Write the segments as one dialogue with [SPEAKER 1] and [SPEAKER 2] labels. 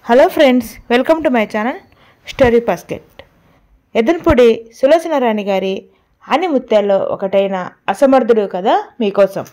[SPEAKER 1] hello friends welcome to my channel story basket Yaddanapudi Sulochana Rani గారి ఆని ముత్యాల్లో ఒకటైన అసమర్థుడు కదా మీకోసం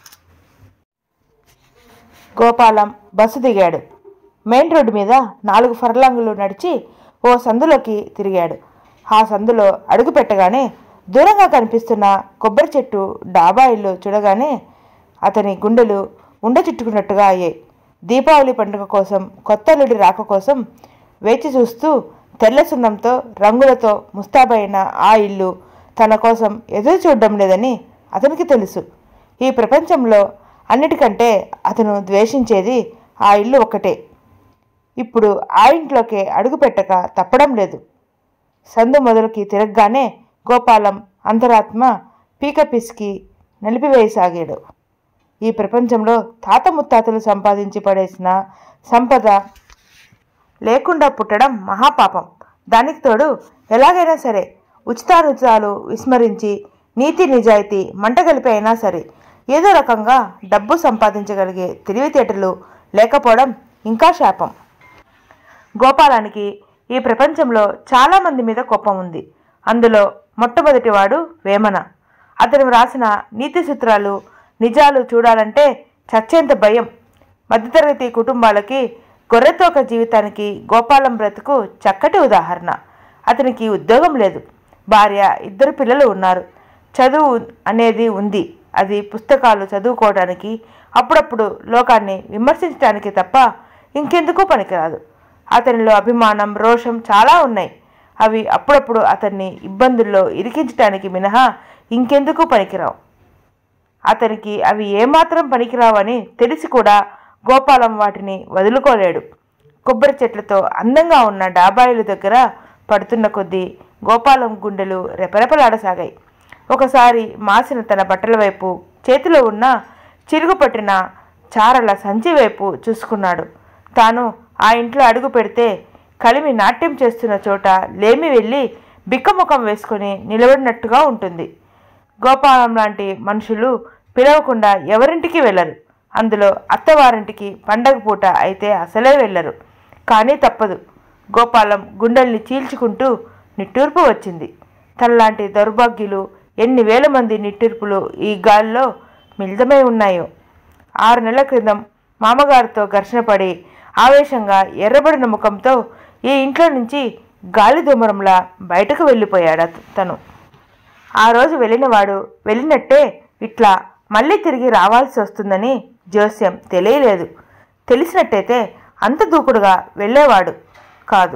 [SPEAKER 1] గోపాలం బస్సు దిగాడు మెయిన్ రోడ్డు మీద నాలుగు ఫర్లాంగులు నడిచి ఓ సందులోకి తిరిగాడు ఆ సందులో అడుగు పెట్టగానే దూరంగా కనిపిస్తున్న కొబ్బరి చెట్టు డాబా ఇల్లు చూడగానే అతని గుండెలు ఉండ చుట్టుకున్నట్టుగా అయ్యాయి దీపావళి పండుగ కోసం కొత్త అల్లుడి రాక కోసం వేచి చూస్తూ తెల్ల సున్నంతో రంగులతో ముస్తాబైన ఆ ఇల్లు తన కోసం ఎదురు చూడడం లేదని అతనికి తెలుసు ఈ ప్రపంచంలో అన్నిటికంటే అతను ద్వేషించేది ఆ ఇల్లు ఒక్కటే ఇప్పుడు ఆ ఇంట్లోకే అడుగు పెట్టక తప్పడం లేదు సందు మొదలుకి తిరగగానే గోపాలం అంతరాత్మ పీక పిసికి నలిపివేయసాగాడు ఈ ప్రపంచంలో తాత ముత్తాతలు సంపాదించి పడేసిన సంపద లేకుండా పుట్టడం మహాపాపం దానికి తోడు ఎలాగైనా సరే ఉచితానుచితాలు విస్మరించి నీతి నిజాయితీ మంట కలిపి అయినా సరే ఏదో రకంగా డబ్బు సంపాదించగలిగే తెలివితేటలు లేకపోవడం ఇంకా శాపం గోపాలానికి ఈ ప్రపంచంలో చాలామంది మీద కోపం ఉంది అందులో మొట్టమొదటివాడు వేమన అతను వ్రాసిన నీతి సూత్రాలు నిజాలు చూడాలంటే చచ్చేంత భయం మధ్యతరగతి కుటుంబాలకి గొర్రెతోక జీవితానికి గోపాలం బ్రతుకు చక్కటి ఉదాహరణ అతనికి ఉద్యోగం లేదు భార్య ఇద్దరు పిల్లలు ఉన్నారు చదువు అనేది ఉంది అది పుస్తకాలు చదువుకోవడానికి అప్పుడప్పుడు లోకాన్ని విమర్శించడానికి తప్ప ఇంకెందుకు పనికిరాదు అతనిలో అభిమానం రోషం చాలా ఉన్నాయి అవి అప్పుడప్పుడు అతన్ని ఇబ్బందుల్లో ఇరికించడానికి మినహా ఇంకెందుకు పనికిరావు అతనికి అవి ఏమాత్రం పనికిరావని తెలిసి కూడా గోపాలం వాటిని వదులుకోలేడు కొబ్బరి చెట్లతో అందంగా ఉన్న డాబాయిల దగ్గర పడుతున్న కొద్దీ గోపాలం గుండెలు రెపరెపలాడసాగాయి ఒకసారి మాసిన తన బట్టల వైపు చేతిలో ఉన్న చిరుగు పట్టిన చారల సంచి వైపు చూసుకున్నాడు తాను ఆ ఇంట్లో అడుగు పెడితే కలిమి నాట్యం చేస్తున్న చోట లేమి వెళ్ళి బిక్కముఖం వేసుకొని నిలబడినట్టుగా ఉంటుంది గోపాలం లాంటి మనుషులు పిలవకుండా ఎవరింటికి వెళ్ళరు అందులో అత్తవారింటికి పండగ పూట అయితే అసలే వెళ్ళరు కానీ తప్పదు గోపాలం గుండెల్ని చీల్చుకుంటూ నిట్టూర్పు వచ్చింది తనలాంటి దౌర్భాగ్యులు ఎన్ని వేల మంది నిట్టూర్పులు ఈ గాలిలో మిళితమై ఉన్నాయో ఆరు నెలల క్రితం మామగారితో ఘర్షణ పడి ఆవేశంగా ఎర్రబడిన ముఖంతో ఈ ఇంట్లో నుంచి గాలి దుమరంలా బయటకు వెళ్ళిపోయాడు అత- తను ఆ రోజు వెళ్ళినవాడు వెళ్ళినట్టే ఇట్లా మళ్ళీ తిరిగి రావాల్సి వస్తుందని జోస్యం తెలియలేదు తెలిసినట్టయితే అంత దూకుడుగా వెళ్ళేవాడు కాదు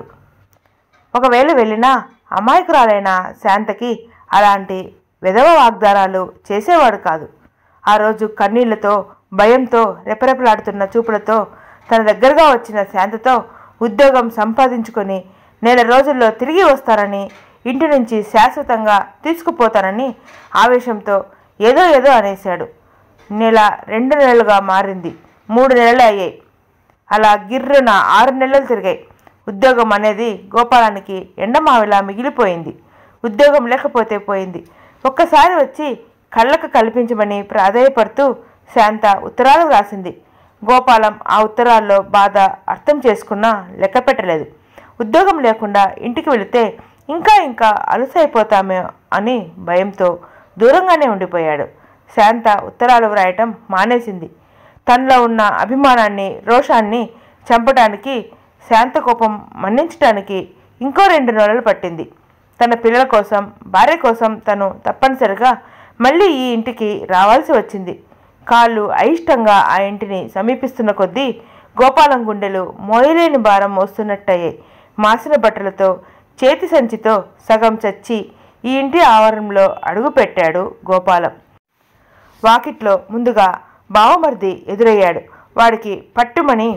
[SPEAKER 1] ఒకవేళ వెళ్ళినా అమాయకురాలైన శాంతకి అలాంటి విధవ వాగ్దానాలు చేసేవాడు కాదు ఆ రోజు కన్నీళ్లతో భయంతో రెపరెపలాడుతున్న చూపులతో తన దగ్గరగా వచ్చిన శాంతతో ఉద్యోగం సంపాదించుకొని నెల రోజుల్లో తిరిగి వస్తానని ఇంటి నుంచి శాశ్వతంగా తీసుకుపోతానని ఆవేశంతో ఏదో ఏదో అనేశాడు నెల రెండు నెలలుగా మారింది మూడు నెలలు అయ్యాయి అలా గిర్రున ఆరు నెలలు తిరిగాయి ఉద్యోగం అనేది గోపాలానికి ఎండమావిలా మిగిలిపోయింది ఉద్యోగం లేకపోతే పోయింది ఒక్కసారి వచ్చి కళ్ళకు కల్పించమని ప్రాధేయపడుతూ శాంత ఉత్తరాలు రాసింది గోపాలం ఆ ఉత్తరాల్లో బాధ అర్థం చేసుకున్నా లెక్క పెట్టలేదు ఉద్యోగం లేకుండా ఇంటికి వెళితే ఇంకా ఇంకా అలసైపోతామే అని భయంతో దూరంగానే ఉండిపోయాడు శాంత ఉత్తరాలు వ్రాయటం మానేసింది తనలో ఉన్న అభిమానాన్ని రోషాన్ని చంపడానికి శాంత కోపం మన్నించడానికి ఇంకో రెండు నెలలు పట్టింది తన పిల్లల కోసం భార్య కోసం తను తప్పనిసరిగా మళ్ళీ ఈ ఇంటికి రావాల్సి వచ్చింది కాళ్ళు అయిష్టంగా ఆ ఇంటిని సమీపిస్తున్న కొద్దీ గోపాలం గుండెలు మోయలేని భారం మోస్తున్నట్టయ్యాయి మాసిన బట్టలతో చేతి సంచితో సగం చచ్చి ఈ ఇంటి ఆవరణంలో అడుగుపెట్టాడు గోపాలం వాకిట్లో ముందుగా బావమరిది ఎదురయ్యాడు వాడికి పట్టుమని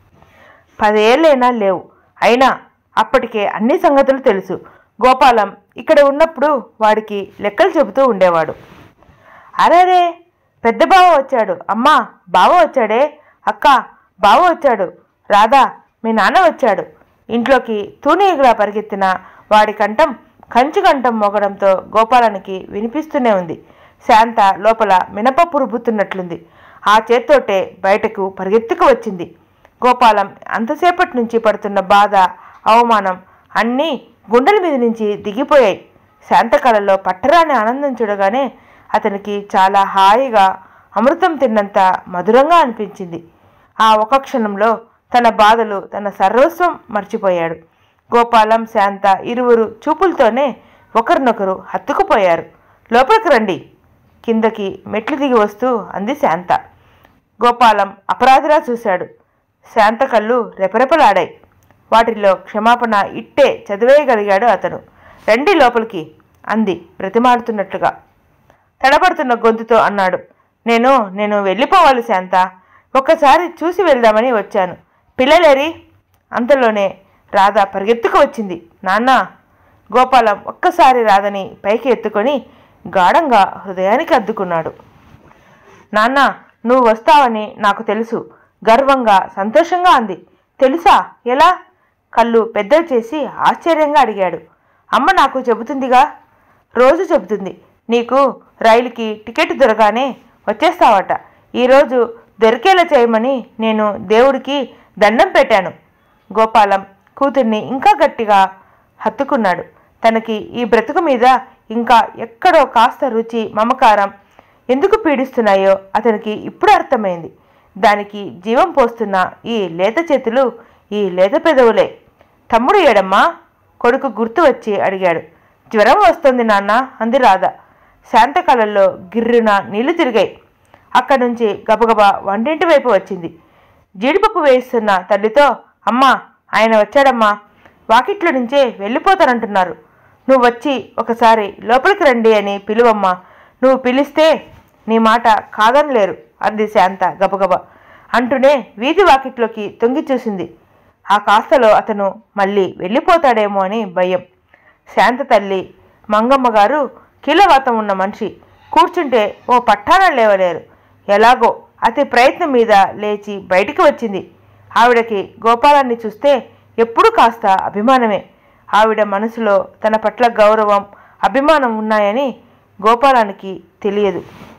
[SPEAKER 1] పదేళ్ళైనా లేవు అయినా అప్పటికే అన్ని సంగతులు తెలుసు గోపాలం ఇక్కడ ఉన్నప్పుడు వాడికి లెక్కలు చెబుతూ ఉండేవాడు అరేరే పెద్ద బావ వచ్చాడు అమ్మా బావ వచ్చాడే అక్క బావ వచ్చాడు రాధా మీ నాన్న వచ్చాడు ఇంట్లోకి తూనీగలా పరిగెత్తిన వాడి కంఠం కంచు కంఠం మోగడంతో గోపాలానికి వినిపిస్తూనే ఉంది శాంత లోపల మినపప్పు రుబ్బుతున్నట్లుంది ఆ చేత్తోటే బయటకు పరిగెత్తుకు వచ్చింది గోపాలం అంతసేపటి నుంచి పడుతున్న బాధ అవమానం అన్నీ గుండెల మీద నుంచి దిగిపోయాయి శాంతకళలో పట్టరాని ఆనందం చూడగానే అతనికి చాలా హాయిగా అమృతం తిన్నంత మధురంగా అనిపించింది ఆ ఒక క్షణంలో తన బాధలు తన సర్వస్వం మర్చిపోయాడు గోపాలం శాంత ఇరువురు చూపులతోనే ఒకరినొకరు హత్తుకుపోయారు లోపలికి రండి కిందకి మెట్లు దిగి వస్తూ అంది శాంత గోపాలం అపరాధిలా చూశాడు శాంత కళ్ళు రెపరెపలాడాయి వాటిల్లో క్షమాపణ ఇట్టే చదివేయగలిగాడు అతను రండి లోపలికి అంది బ్రతిమాడుతున్నట్లుగా తడబడుతున్న గొంతుతో అన్నాడు నేను నేను వెళ్ళిపోవాలి శాంత ఒక్కసారి చూసి వెళ్దామని వచ్చాను పిల్లలేరి అంతలోనే రాధ పరిగెత్తుకు వచ్చింది నాన్న గోపాలం ఒక్కసారి రాధని పైకి ఎత్తుకొని గాఢంగా హృదయానికి అద్దుకున్నాడు నాన్న నువ్వు వస్తావని నాకు తెలుసు గర్వంగా సంతోషంగా అంది తెలుసా ఎలా కళ్ళు పెద్దవి చేసి ఆశ్చర్యంగా అడిగాడు అమ్మ నాకు చెబుతుందిగా రోజు చెబుతుంది నీకు రైలుకి టికెట్ దొరకానే వచ్చేస్తావట ఈరోజు దొరికేలా చేయమని నేను దేవుడికి దండం పెట్టాను గోపాలం కూతుర్ని ఇంకా గట్టిగా హత్తుకున్నాడు తనకి ఈ బ్రతుకు మీద ఇంకా ఎక్కడో కాస్త రుచి మమకారం ఎందుకు పీడిస్తున్నాయో అతనికి ఇప్పుడు అర్థమైంది దానికి జీవం పోస్తున్న ఈ లేత చేతులు ఈ లేత పెదవులే తమ్ముడు ఏడమ్మా కొడుకు గుర్తు వచ్చి అడిగాడు జ్వరం వస్తుంది నాన్న అంది రాధ శాంత కళల్లో గిర్రున నీళ్లు తిరిగాయి అక్కడి నుంచి గబగబా వంటింటి వైపు వచ్చింది జీడిపప్పు వేయిస్తున్న తల్లితో అమ్మా ఆయన వచ్చాడమ్మా వాకిట్లో నుంచే వెళ్ళిపోతానంటున్నారు నువ్వు వచ్చి ఒకసారి లోపలికి రండి అని పిలువమ్మా నువ్వు పిలిస్తే నీ మాట కాదనలేరు అంది శాంత గబగబా అంటూనే వీధి వాకిట్లోకి తొంగి చూసింది ఆ కాస్తలో అతను మళ్ళీ వెళ్ళిపోతాడేమో అని భయం శాంత తల్లి మంగమ్మ గారు కీలవాతం ఉన్న మనిషి కూర్చుంటే ఓ పట్టాన లేవలేరు ఎలాగో అతి ప్రయత్నం మీద లేచి బయటికి వచ్చింది ఆవిడకి గోపాలాన్ని చూస్తే ఎప్పుడూ కాస్త అభిమానమే ఆవిడ మనసులో తన పట్ల గౌరవం అభిమానం ఉన్నాయని గోపాలానికి తెలియదు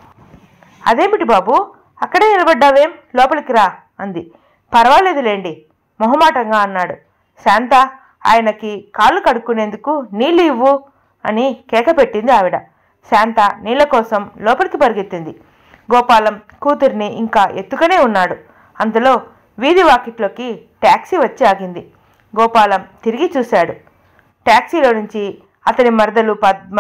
[SPEAKER 1] అదేమిటి బాబు అక్కడే నిలబడ్డావేం లోపలికి రా అంది పర్వాలేదులేండి మొహమాటంగా అన్నాడు శాంత ఆయనకి కాళ్ళు కడుక్కునేందుకు నీళ్ళు ఇవ్వు అని కేక పెట్టింది ఆవిడ శాంత నీళ్ళ కోసం లోపలికి పరిగెత్తింది గోపాలం కూతుర్ని ఇంకా ఎత్తుకనే ఉన్నాడు అందులో వీధి వాకిట్లోకి ట్యాక్సీ వచ్చి ఆగింది గోపాలం తిరిగి చూశాడు ట్యాక్సీలో నుంచి అతని మరదలు పద్మ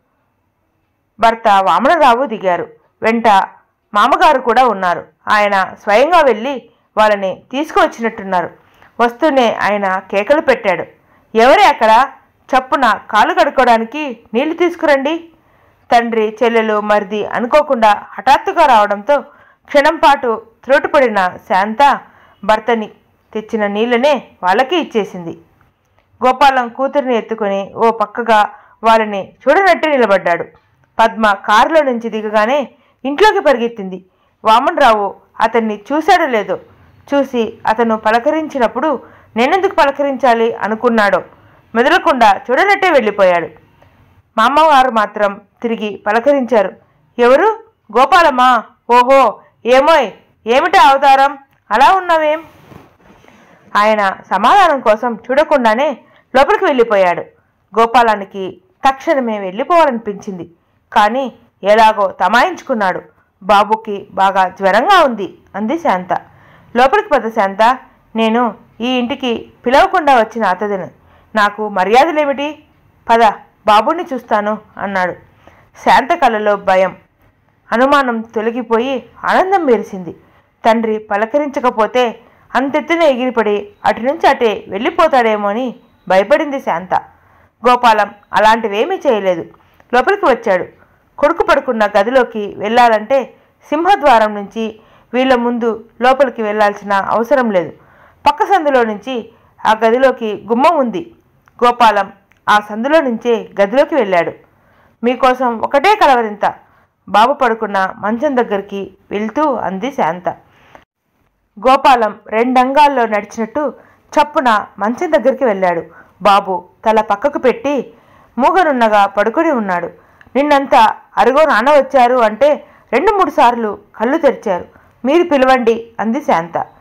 [SPEAKER 1] భర్త వామనరావు దిగారు వెంట మామగారు కూడా ఉన్నారు ఆయన స్వయంగా వెళ్ళి వాళ్ళని తీసుకువచ్చినట్టున్నారు వస్తూనే ఆయన కేకలు పెట్టాడు ఎవరే అక్కడ చప్పున కాలు కడుక్కోవడానికి నీళ్లు తీసుకురండి తండ్రి చెల్లెలు మరిది అనుకోకుండా హఠాత్తుగా రావడంతో క్షణం పాటు త్రోటుపడిన శాంత భర్తని తెచ్చిన నీళ్ళనే వాళ్ళకి ఇచ్చేసింది గోపాలం కూతురిని ఎత్తుకొని ఓ పక్కగా వాళ్ళని చూడనట్టు నిలబడ్డాడు పద్మ కారులో నుంచి దిగగానే ఇంట్లోకి పరిగెత్తింది వామన్రావు అతన్ని చూశాడో లేదో చూసి అతను పలకరించినప్పుడు నేనెందుకు పలకరించాలి అనుకున్నాడో మెదలకుండా చూడనట్టే వెళ్ళిపోయాడు మా అమ్మవారు మాత్రం తిరిగి పలకరించారు ఎవరు గోపాలమ్మా ఓహో ఏమోయ్ ఏమిటా అవతారం అలా ఉన్నావేం ఆయన సమాధానం కోసం చూడకుండానే లోపలికి వెళ్ళిపోయాడు గోపాలానికి తక్షణమే వెళ్ళిపోవాలనిపించింది కానీ ఎలాగో తమాయించుకున్నాడు బాబుకి బాగా జ్వరంగా ఉంది అంది శాంత లోపలికి పద శాంత నేను ఈ ఇంటికి పిలవకుండా వచ్చిన అతదిని నాకు మర్యాదలేమిటి పద బాబుని చూస్తాను అన్నాడు శాంత కళ్ళలో భయం అనుమానం తొలగిపోయి ఆనందం మెరిసింది తండ్రి పలకరించకపోతే అంతెత్తున ఎగిరిపడి అటు నుంచి అటే వెళ్ళిపోతాడేమో అని భయపడింది శాంత గోపాలం అలాంటివేమీ చేయలేదు లోపలికి వచ్చాడు కొడుకు పడుకున్న గదిలోకి వెళ్ళాలంటే సింహద్వారం నుంచి వీళ్ళ ముందు లోపలికి వెళ్ళాల్సిన అవసరం లేదు పక్క సందులో నుంచి ఆ గదిలోకి గుమ్మం ఉంది గోపాలం ఆ సందులో నుంచే గదిలోకి వెళ్ళాడు మీకోసం ఒకటే కలవరింత బాబు పడుకున్న మంచం దగ్గరికి వెళ్తూ అంది శాంత గోపాలం రెండంగాల్లో నడిచినట్టు చప్పున మంచం దగ్గరికి వెళ్ళాడు బాబు తల పక్కకు పెట్టి మూగనున్నగా పడుకొని ఉన్నాడు నిన్నంతా అరుగో నాన్న వచ్చారు అంటే రెండు మూడు సార్లు కళ్ళు తెరిచారు మీరు పిలవండి అంది శాంత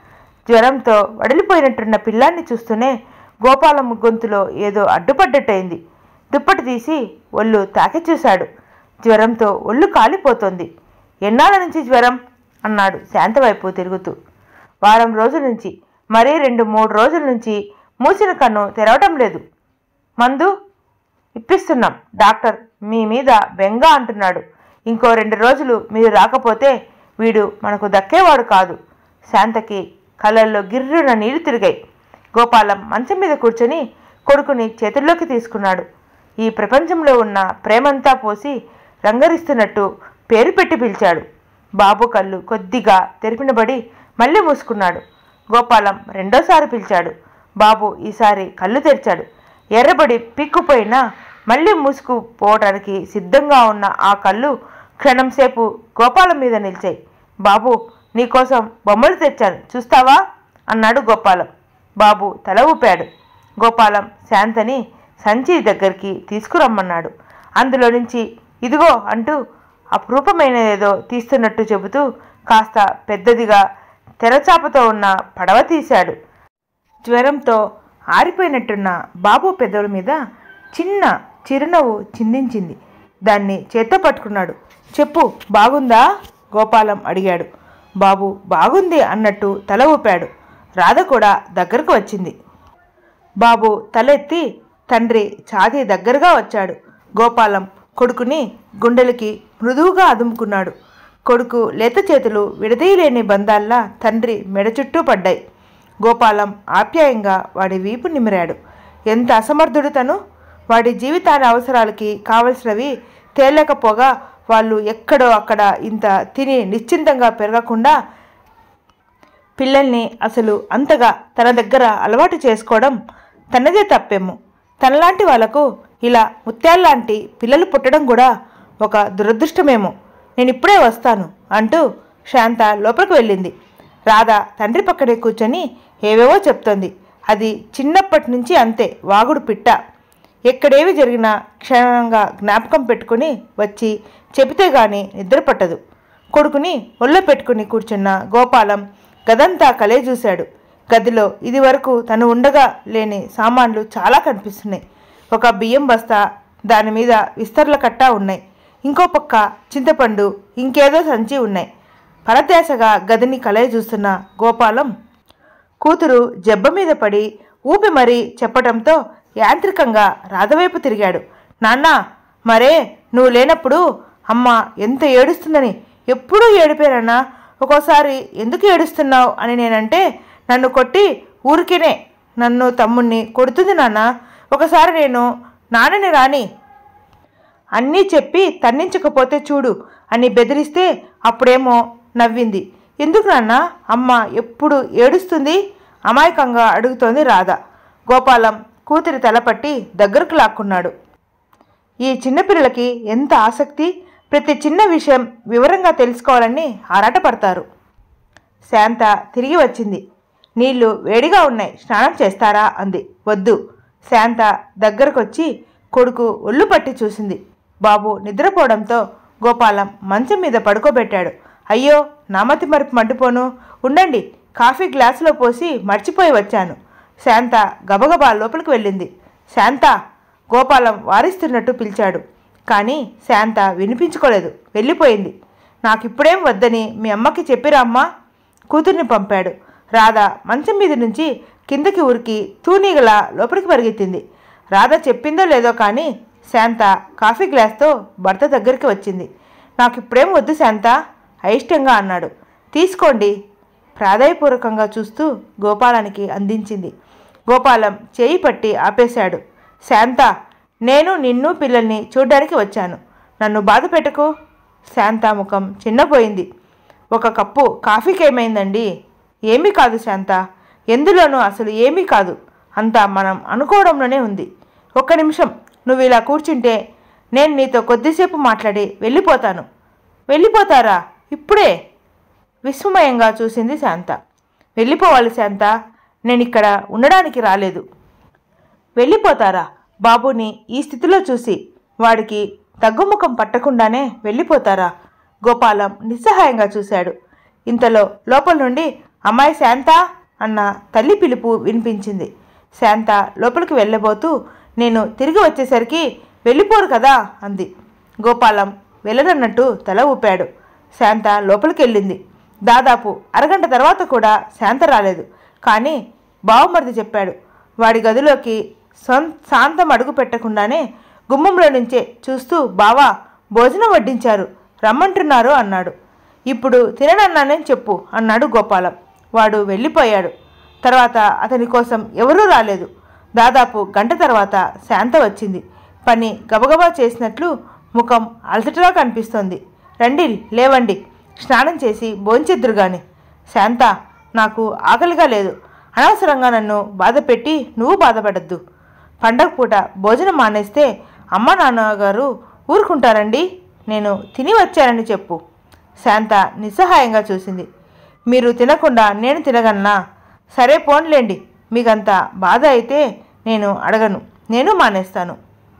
[SPEAKER 1] జ్వరంతో వడిలిపోయినట్టున్న పిల్లాన్ని చూస్తూనే గోపాలం గొంతులో ఏదో అడ్డుపడ్డట్టయింది దుప్పటి తీసి ఒళ్ళు తాకి చూశాడు జ్వరంతో ఒళ్ళు కాలిపోతోంది ఎన్నాళ్ళ నుంచి జ్వరం అన్నాడు శాంత వైపు తిరుగుతూ వారం రోజుల నుంచి మరీ రెండు మూడు రోజుల నుంచి మూసిన కన్ను తెరవటం లేదు మందు ఇప్పిస్తున్నాం డాక్టర్ మీ మీద బెంగ అంటున్నాడు ఇంకో రెండు రోజులు మీరు రాకపోతే వీడు మనకు దక్కేవాడు కాదు శాంతకి కళ్ళల్లో గిర్రున నీళ్లు తిరిగాయి గోపాలం మంచం మీద కూర్చొని కొడుకుని చేతుల్లోకి తీసుకున్నాడు ఈ ప్రపంచంలో ఉన్న ప్రేమంతా పోసి రంగరిస్తున్నట్టు పేరు పెట్టి పిలిచాడు బాబు కళ్ళు కొద్దిగా తెరిపినబడి మళ్ళీ మూసుకున్నాడు గోపాలం రెండోసారి పిలిచాడు బాబు ఈసారి కళ్ళు తెరిచాడు ఎర్రబడి పిక్కుపోయినా మళ్ళీ మూసుకుపోవడానికి సిద్ధంగా ఉన్న ఆ కళ్ళు క్షణంసేపు గోపాలం మీద నిలిచాయి బాబు నీకోసం బొమ్మలు తెచ్చాను చూస్తావా అన్నాడు గోపాలం బాబు తల ఊపాడు గోపాలం శాంతని సంచి దగ్గరికి తీసుకురమ్మన్నాడు అందులో నుంచి ఇదిగో అంటూ అపురూపమైనదేదో తీస్తున్నట్టు చెబుతూ కాస్త పెద్దదిగా తెరచాపతో ఉన్న పడవ తీశాడు జ్వరంతో ఆరిపోయినట్టున్న బాబు పెదవుల మీద చిన్న చిరునవ్వు చిందించింది దాన్ని చేత్తో పట్టుకున్నాడు చెప్పు బాగుందా గోపాలం అడిగాడు బాబు బాగుంది అన్నట్టు తల ఊపాడు రాధ కూడా దగ్గరకు వచ్చింది బాబు తలెత్తి తండ్రి ఛాతీ దగ్గరగా వచ్చాడు గోపాలం కొడుకుని గుండెలకి మృదువుగా అదుముకున్నాడు కొడుకు లేత చేతులు విడదీయలేని బంధాల్లా తండ్రి మెడ చుట్టూ పడ్డాయి గోపాలం ఆప్యాయంగా వాడి వీపు నిమిరాడు ఎంత అసమర్థుడు తను వాడి జీవితాల అవసరాలకి కావలసినవి తేలేకపోగా వాళ్ళు ఎక్కడో అక్కడ ఇంత తిని నిశ్చింతంగా పెరగకుండా పిల్లల్ని అసలు అంతగా తన దగ్గర అలవాటు చేసుకోవడం తనదే తప్పేమో తనలాంటి వాళ్లకు ఇలా ముత్యాల్లాంటి పిల్లలు పుట్టడం కూడా ఒక దురదృష్టమేమో నేను ఇప్పుడే వస్తాను అంటూ శాంత లోపలికి వెళ్ళింది రాధ తండ్రి పక్కనే కూర్చొని ఏవేవో చెప్తోంది అది చిన్నప్పటి నుంచి అంతే వాగుడు పిట్ట ఎక్కడేవి జరిగినా క్షణంగా జ్ఞాపకం పెట్టుకుని వచ్చి చెబితే గాని నిద్ర పట్టదు కొడుకుని ఒళ్ళో పెట్టుకుని కూర్చున్న గోపాలం గదంతా కలే చూశాడు గదిలో ఇది వరకు తను ఉండగా లేని సామాన్లు చాలా కనిపిస్తున్నాయి ఒక బియ్యం బస్తా దాని మీద విస్తర్ల కట్ట ఉన్నాయి ఇంకో పక్క చింతపండు ఇంకేదో సంచి ఉన్నాయి పరధ్యాసగా గదిని కలయ చూస్తున్న గోపాలం కూతురు జబ్బ మీద పడి ఊపి మరీ చెప్పటంతో యాంత్రికంగా రాధవైపు తిరిగాడు నాన్న మరే నువ్వు లేనప్పుడు అమ్మ ఎంత ఏడుస్తుందని ఎప్పుడూ ఏడిపోయానన్నా ఒక్కోసారి ఎందుకు ఏడుస్తున్నావు అని నేనంటే నన్ను కొట్టి ఊరికేనే నన్ను తమ్ముణ్ణి కొడుతుంది నాన్న ఒకసారి నేను నాన్నని రాని అన్నీ చెప్పి తన్నించకపోతే చూడు అని బెదిరిస్తే అప్పుడేమో నవ్వింది ఎందుకు నాన్న అమ్మ ఎప్పుడు ఏడుస్తుంది అమాయకంగా అడుగుతోంది రాధ గోపాలం కూతురి తలపట్టి దగ్గరకు లాక్కున్నాడు ఈ చిన్నపిల్లలకి ఎంత ఆసక్తి ప్రతి చిన్న విషయం వివరంగా తెలుసుకోవాలని ఆరాటపడతారు శాంత తిరిగి వచ్చింది నీళ్లు వేడిగా ఉన్నాయి స్నానం చేస్తారా అంది వద్దు శాంత దగ్గరకొచ్చి కొడుకు ఒళ్ళు పట్టి చూసింది బాబు నిద్రపోవడంతో గోపాలం మంచం మీద పడుకోబెట్టాడు అయ్యో నామతి మరుపు మండిపోను ఉండండి కాఫీ గ్లాసులో పోసి మర్చిపోయి వచ్చాను శాంత గబగబా లోపలికి వెళ్ళింది శాంత గోపాలం వారిస్తున్నట్టు పిలిచాడు కానీ శాంత వినిపించుకోలేదు వెళ్ళిపోయింది నాకిప్పుడేం వద్దని మీ అమ్మకి చెప్పిరా అమ్మా కూతుర్ని పంపాడు రాధ మంచం మీద నుంచి కిందకి ఉరికి తూనీగల లోపలికి పరిగెత్తింది రాధ చెప్పిందో లేదో కానీ శాంత కాఫీ గ్లాస్తో భర్త దగ్గరికి వచ్చింది నాకు ఇప్పుడేం వద్దు శాంత అయిష్టంగా అన్నాడు తీసుకోండి ప్రాధాయపూర్వకంగా చూస్తూ గోపాలానికి అందించింది గోపాలం చేయి పట్టి ఆపేశాడు శాంత నేను నిన్ను పిల్లల్ని చూడ్డానికి వచ్చాను నన్ను బాధ పెట్టకు శాంత ముఖం చిన్నపోయింది ఒక కప్పు కాఫీకి ఏమైందండి ఏమీ కాదు శాంత ఎందులోనూ అసలు ఏమీ కాదు అంతా మనం అనుకోవడంలోనే ఉంది ఒక్క నిమిషం నువ్వు ఇలా కూర్చుంటే నేను నీతో కొద్దిసేపు మాట్లాడి వెళ్ళిపోతాను వెళ్ళిపోతారా ఇప్పుడే విస్మయంగా చూసింది శాంత వెళ్ళిపోవాలి శాంత నేను ఇక్కడ ఉండడానికి రాలేదు వెళ్ళిపోతారా బాబుని ఈ స్థితిలో చూసి వాడికి తగ్గుముఖం పట్టకుండానే వెళ్ళిపోతారా గోపాలం నిస్సహాయంగా చూశాడు ఇంతలో లోపల నుండి అమ్మాయి శాంత అన్న తల్లి పిలుపు వినిపించింది శాంత లోపలికి వెళ్ళబోతూ నేను తిరిగి వచ్చేసరికి వెళ్ళిపోరు కదా అంది గోపాలం వెళ్ళనన్నట్టు తల ఊపాడు శాంత లోపలికి వెళ్ళింది దాదాపు అరగంట తర్వాత కూడా శాంత రాలేదు కానీ బావమరిది చెప్పాడు వాడి గదిలోకి సొం శాంతం అడుగు పెట్టకుండానే గుమ్మంలో నుంచే చూస్తూ బావా భోజనం వడ్డించారు రమ్మంటున్నారు అన్నాడు ఇప్పుడు తిననన్నానని చెప్పు అన్నాడు గోపాలం వాడు వెళ్ళిపోయాడు తర్వాత అతని కోసం ఎవరూ రాలేదు దాదాపు గంట తర్వాత శాంత వచ్చింది పని గబగబా చేసినట్లు ముఖం అలసటగా కనిపిస్తోంది రండి లేవండి స్నానం చేసి భోంచెద్దురు గాని శాంత నాకు ఆకలిగా లేదు అనవసరంగా నన్ను బాధపెట్టి నువ్వు బాధపడద్దు పండగ పూట భోజనం మానేస్తే అమ్మ నాన్నగారు ఊరుకుంటారండి నేను తిని వచ్చానని చెప్పు శాంత నిస్సహాయంగా చూసింది మీరు తినకుండా నేను తినగలనా సరే పోన్లేండి మీకంత బాధ అయితే నేను అడగను నేను మానేస్తాను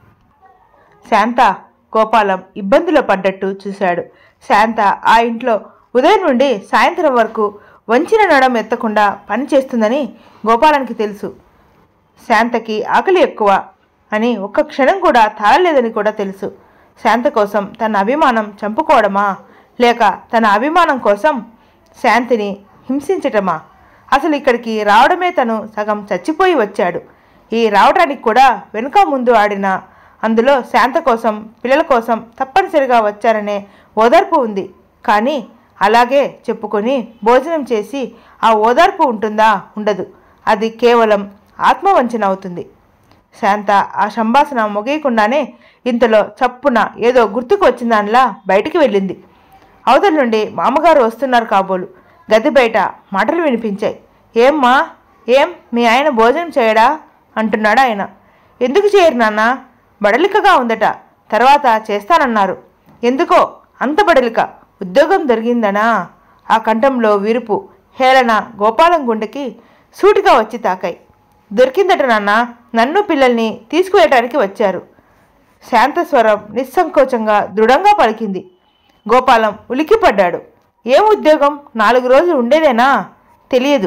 [SPEAKER 1] శాంత గోపాలం ఇబ్బందిలో పడ్డట్టు చూశాడు శాంత ఆ ఇంట్లో ఉదయం నుండి సాయంత్రం వరకు వంచిన నడం ఎత్తకుండా పని చేస్తుందని గోపాలానికి తెలుసు శాంతకి ఆకలి ఎక్కువ అని ఒక్క క్షణం కూడా తాళలేదని కూడా తెలుసు శాంత కోసం తన అభిమానం చంపుకోవడమా లేక తన అభిమానం కోసం శాంతిని హింసించటమా అసలు ఇక్కడికి రావడమే తను సగం చచ్చిపోయి వచ్చాడు ఈ రావడానికి కూడా వెనుక ముందు ఆడిన అందులో శాంత కోసం పిల్లల కోసం తప్పనిసరిగా వచ్చారనే ఓదార్పు ఉంది కానీ అలాగే చెప్పుకొని భోజనం చేసి ఆ ఓదార్పు ఉంటుందా ఉండదు అది కేవలం ఆత్మవంచన అవుతుంది శాంత ఆ సంభాషణ ముగియకుండానే ఇంతలో చప్పున ఏదో గుర్తుకు వచ్చిందానిలా బయటికి వెళ్ళింది అవతల నుండి మామగారు వస్తున్నారు కాబోలు గది బయట మాటలు వినిపించాయి ఏమ్మా ఏం మీ ఆయన భోజనం చేయడా అంటున్నాడు ఆయన ఎందుకు చేయరు నాన్న బడలికగా ఉందట తర్వాత చేస్తానన్నారు ఎందుకో అంత బడలిక ఉద్యోగం దొరికిందనా ఆ కంఠంలో విరుపు హేళన గోపాలం గుండెకి సూటిగా వచ్చి తాకాయి దొరికిందట నాన్న నన్ను పిల్లల్ని తీసుకువెళ్ళటానికి వచ్చారు శాంతస్వరం నిస్సంకోచంగా దృఢంగా పలికింది గోపాలం ఉలిక్కిపడ్డాడు ఏం ఉద్యోగం నాలుగు రోజులు ఉండేదేనా తెలియదు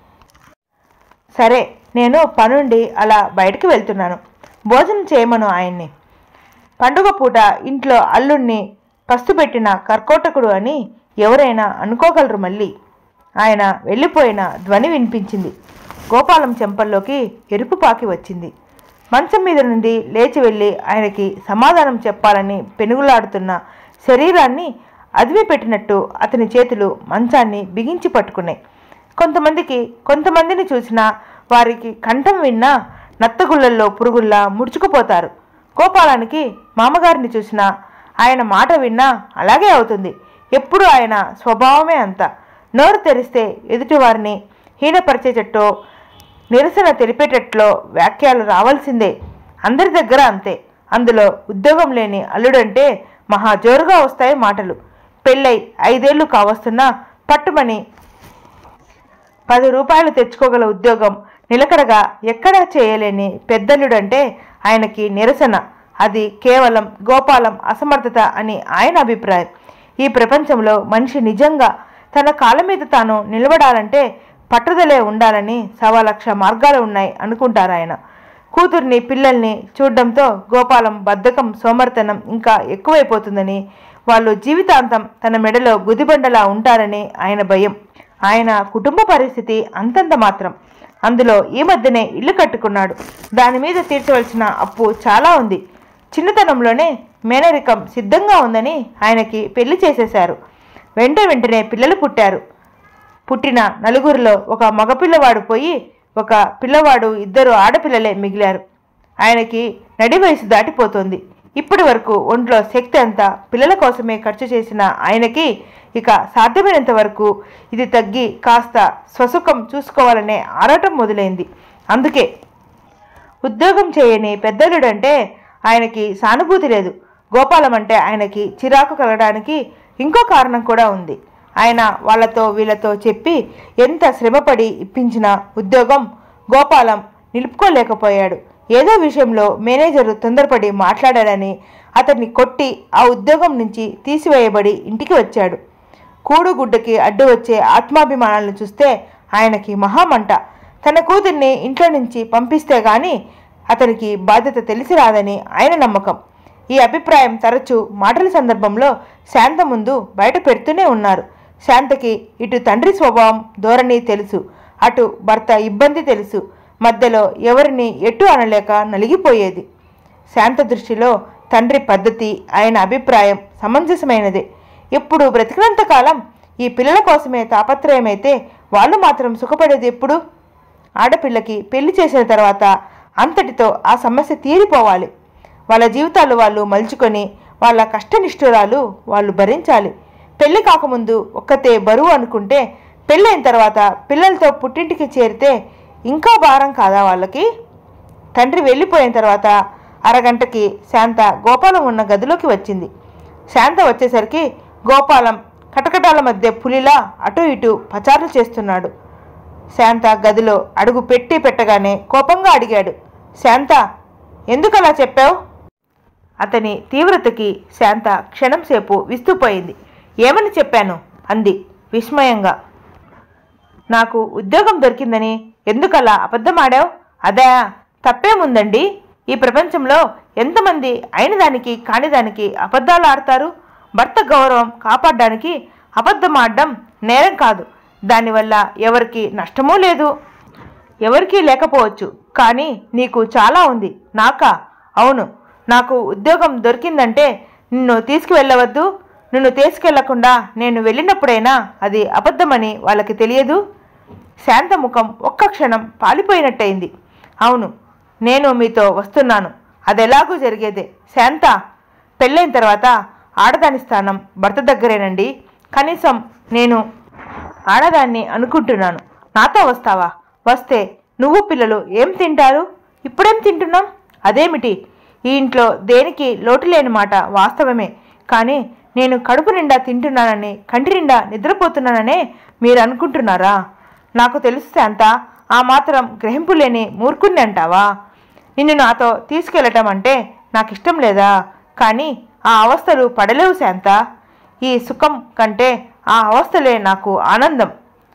[SPEAKER 1] సరే నేను పనుండి అలా బయటకు వెళ్తున్నాను భోజనం చేయమను ఆయన్ని పండుగ పూట ఇంట్లో అల్లుణ్ణి పస్తుపెట్టిన కర్కోటకుడు అని ఎవరైనా అనుకోగలరు మళ్ళీ ఆయన వెళ్ళిపోయిన ధ్వని వినిపించింది గోపాలం చెంపల్లోకి ఎరుపు పాకి వచ్చింది మంచం మీద నుండి లేచి వెళ్ళి ఆయనకి సమాధానం చెప్పాలని పెనుగులాడుతున్న శరీరాన్ని అదిమి పెట్టినట్టు అతని చేతులు మంచాన్ని బిగించి పట్టుకున్నాయి కొంతమందికి కొంతమందిని చూసినా వారికి కంఠం విన్నా నత్తగుళ్ళల్లో పురుగుల్లా ముడుచుకుపోతారు గోపాలానికి మామగారిని చూసినా ఆయన మాట విన్నా అలాగే అవుతుంది ఎప్పుడు ఆయన స్వభావమే అంత నోరు తెరిస్తే ఎదుటివారిని హీనపరిచేటట్టో నిరసన తెలిపేటట్లో వ్యాఖ్యలు రావాల్సిందే అందరి దగ్గర అంతే అందులో ఉద్యోగం లేని అల్లుడంటే మహా జోరుగా వస్తాయి మాటలు పెళ్ళై ఐదేళ్లు కావస్తున్నా పట్టుమని పది రూపాయలు తెచ్చుకోగల ఉద్యోగం నిలకడగా ఎక్కడా చేయలేని పెద్దల్లుడంటే ఆయనకి నిరసన అది కేవలం గోపాలం అసమర్థత అని ఆయన అభిప్రాయం ఈ ప్రపంచంలో మనిషి నిజంగా తన కాళ్ళ మీద తాను నిలబడాలంటే పట్టుదలే ఉండాలని సవా లక్ష మార్గాలు ఉన్నాయి అనుకుంటారు ఆయన కూతుర్ని పిల్లల్ని చూడడంతో గోపాలం బద్ధకం సోమర్తనం ఇంకా ఎక్కువైపోతుందని వాళ్ళు జీవితాంతం తన మెడలో గుదిబండలా ఉంటారని ఆయన భయం ఆయన కుటుంబ పరిస్థితి అంతంత మాత్రం అందులో ఈ మధ్యనే ఇల్లు కట్టుకున్నాడు దాని మీద తీర్చవలసిన అప్పు చాలా ఉంది చిన్నతనంలోనే మేనరికం సిద్ధంగా ఉందని ఆయనకి పెళ్లి చేసేశారు వెంట వెంటనే పిల్లలు పుట్టారు పుట్టిన నలుగురిలో ఒక మగపిల్లవాడు పోయి ఒక పిల్లవాడు ఇద్దరు ఆడపిల్లలే మిగిలారు ఆయనకి నడి వయసు దాటిపోతోంది ఇప్పటి వరకు ఒంట్లో శక్తి అంతా పిల్లల కోసమే ఖర్చు చేసిన ఆయనకి ఇక సాధ్యమైనంత వరకు ఇది తగ్గి కాస్త స్వసుఖం చూసుకోవాలనే ఆరాటం మొదలైంది అందుకే ఉద్యోగం చేయని పెద్దలుడంటే ఆయనకి సానుభూతి లేదు గోపాలం అంటే ఆయనకి చిరాకు కలగడానికి ఇంకో కారణం కూడా ఉంది ఆయన వాళ్ళతో వీళ్ళతో చెప్పి ఎంత శ్రమపడి ఇప్పించిన ఉద్యోగం గోపాలం నిలుపుకోలేకపోయాడు ఏదో విషయంలో మేనేజరు తొందరపడి మాట్లాడాడని అతన్ని కొట్టి ఆ ఉద్యోగం నుంచి తీసివేయబడి ఇంటికి వచ్చాడు కూడుగుడ్డకి అడ్డు వచ్చే ఆత్మాభిమానాలను చూస్తే ఆయనకి మహామంట తన కూతుర్ని ఇంట్లో నుంచి పంపిస్తే గాని అతనికి బాధ్యత తెలిసి రాదని ఆయన నమ్మకం ఈ అభిప్రాయం తరచూ మాటల సందర్భంలో శాంత ముందు బయట పెడుతూనే ఉన్నారు శాంతకి ఇటు తండ్రి స్వభావం ధోరణి తెలుసు అటు భర్త ఇబ్బంది తెలుసు మధ్యలో ఎవరిని ఎటు అనలేక నలిగిపోయేది శాంత దృష్టిలో తండ్రి పద్ధతి ఆయన అభిప్రాయం సమంజసమైనదే ఇప్పుడు బ్రతికినంత కాలం ఈ పిల్లల కోసమే తాపత్రయమైతే వాళ్ళు మాత్రం సుఖపడేది ఎప్పుడు ఆడపిల్లకి పెళ్లి చేసిన తర్వాత అంతటితో ఆ సమస్య తీరిపోవాలి వాళ్ళ జీవితాలు వాళ్ళు మలుచుకొని వాళ్ళ కష్టనిష్ఠురాలు వాళ్ళు భరించాలి పెళ్లి కాకముందు ఒక్కతే బరువు అనుకుంటే పెళ్ళైన తర్వాత పిల్లలతో పుట్టింటికి చేరితే ఇంకా భారం కాదా వాళ్ళకి తండ్రి వెళ్ళిపోయిన తర్వాత అరగంటకి శాంత గోపాలం ఉన్న గదిలోకి వచ్చింది శాంత వచ్చేసరికి గోపాలం కటకటాల మధ్య పులిలా అటు ఇటు పచారులు చేస్తున్నాడు శాంత గదిలో అడుగు పెట్టి పెట్టగానే కోపంగా అడిగాడు శాంత ఎందుకలా చెప్పావు అతని తీవ్రతకి శాంత క్షణం సేపు విస్తుపోయింది ఏమని చెప్పాను అంది విస్మయంగా నాకు ఉద్యోగం దొరికిందని ఎందుకలా అబద్ధమాడావు అదా తప్పేముందండి ఈ ప్రపంచంలో ఎంతమంది అయిన దానికి కాని దానికి అబద్ధాలు ఆడతారు భర్త గౌరవం కాపాడడానికి అబద్ధం ఆడడం నేరం కాదు దానివల్ల ఎవరికి నష్టమూ లేదు ఎవరికీ లేకపోవచ్చు కానీ నీకు చాలా ఉంది నాకా అవును నాకు ఉద్యోగం దొరికిందంటే నిన్ను తీసుకువెళ్ళవద్దు నిన్ను తీసుకెళ్లకుండా నేను వెళ్ళినప్పుడైనా అది అబద్ధమని వాళ్ళకి తెలియదు శాంత ముఖం ఒక్క క్షణం పాలిపోయినట్టయింది అవును నేను మీతో వస్తున్నాను అదెలాగూ జరిగేదే శాంత పెళ్ళైన తర్వాత ఆడదాని స్థానం భర్త దగ్గరేనండి కనీసం నేను ఆడదాన్ని అనుకుంటున్నాను నాతో వస్తావా వస్తే నువ్వు పిల్లలు ఏం తింటారు ఇప్పుడేం తింటున్నాం అదేమిటి ఈ ఇంట్లో దేనికి లోటు లేని మాట వాస్తవమే కానీ నేను కడుపు నిండా తింటున్నానని కంటి నిండా నిద్రపోతున్నాననే మీరు అనుకుంటున్నారా నాకు తెలుసు శాంత ఆ మాత్రం గ్రహింపు లేని మూర్ఖుణ్ణి అంటావా నిన్ను నాతో తీసుకెళ్ళటం అంటే నాకు ఇష్టం లేదా కానీ ఆ అవస్థలు పడలేవు శాంత ఈ సుఖం కంటే ఆ అవస్థలే నాకు ఆనందం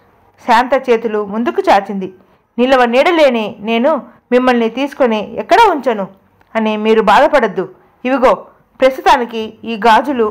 [SPEAKER 1] శాంత చేతులు ముందుకు చాచింది నిలవ నీడలేని నేను మిమ్మల్ని తీసుకొని ఎక్కడ ఉంచను అని మీరు బాధపడద్దు ఇవిగో ప్రస్తుతానికి ఈ గాజులు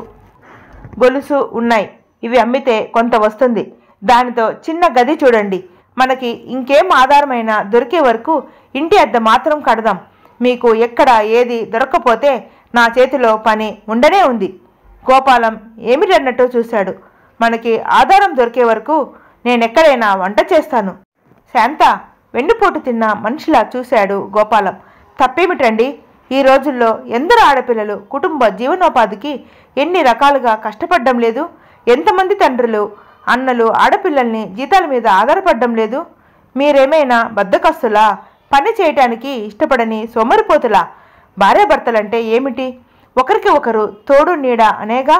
[SPEAKER 1] గొలుసు ఉన్నాయి ఇవి అమ్మితే కొంత వస్తుంది దానితో చిన్న గది చూడండి మనకి ఇంకేం ఆధారమైనా దొరికే వరకు ఇంటి అద్దె మాత్రం కడదాం మీకు ఎక్కడ ఏది దొరక్కపోతే నా చేతిలో పని ఉండనే ఉంది గోపాలం ఏమిటన్నట్టు చూశాడు మనకి ఆధారం దొరికే వరకు నేనెక్కడైనా వంట చేస్తాను శాంత వెన్నుపోటు తిన్న మనిషిలా చూశాడు గోపాలం తప్పేమిటండి ఈ రోజుల్లో ఎందరు ఆడపిల్లలు కుటుంబ జీవనోపాధికి ఎన్ని రకాలుగా కష్టపడడం లేదు ఎంతమంది తండ్రులు అన్నలు ఆడపిల్లల్ని జీతాల మీద ఆధారపడడం లేదు మీరేమైనా బద్దకస్తులా పని చేయటానికి ఇష్టపడని సోమరిపోతులా భార్యాభర్తలంటే ఏమిటి ఒకరికి ఒకరు తోడు నీడ అనేగా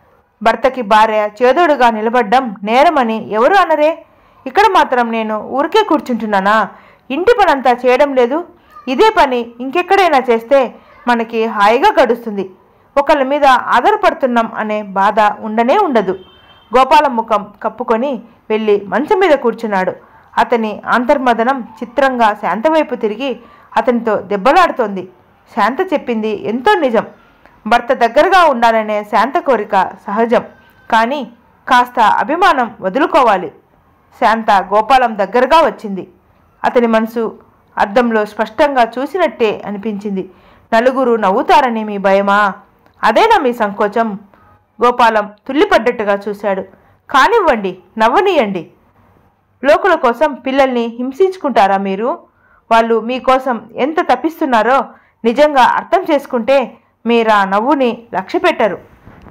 [SPEAKER 1] భర్తకి భార్య చేదోడుగా నిలబడ్డం నేరమని ఎవరు అనరే ఇక్కడ మాత్రం నేను ఊరికే కూర్చుంటున్నానా ఇంటి పనంతా చేయడం లేదు ఇదే పని ఇంకెక్కడైనా చేస్తే మనకి హాయిగా గడుస్తుంది ఒకళ్ళ మీద ఆధారపడుతున్నాం అనే బాధ ఉండనే ఉండదు గోపాలం ముఖం కప్పుకొని వెళ్ళి మంచం మీద కూర్చున్నాడు అతని అంతర్మదనం చిత్రంగా శాంత వైపు తిరిగి అతనితో దెబ్బలాడుతోంది శాంత చెప్పింది ఎంతో నిజం భర్త దగ్గరగా ఉండాలనే శాంత కోరిక సహజం కానీ కాస్త అభిమానం వదులుకోవాలి శాంత గోపాలం దగ్గరగా వచ్చింది అతని మనసు అద్దంలో స్పష్టంగా చూసినట్టే అనిపించింది నలుగురు నవ్వుతారని మీ భయమా అదేనా మీ సంకోచం గోపాలం తుల్లిపడ్డట్టుగా చూశాడు కానివ్వండి నవ్వనీయండి లోకుల కోసం పిల్లల్ని హింసించుకుంటారా మీరు వాళ్ళు మీకోసం ఎంత తప్పిస్తున్నారో నిజంగా అర్థం చేసుకుంటే మీరా నవ్వుని లక్ష్యపెట్టరు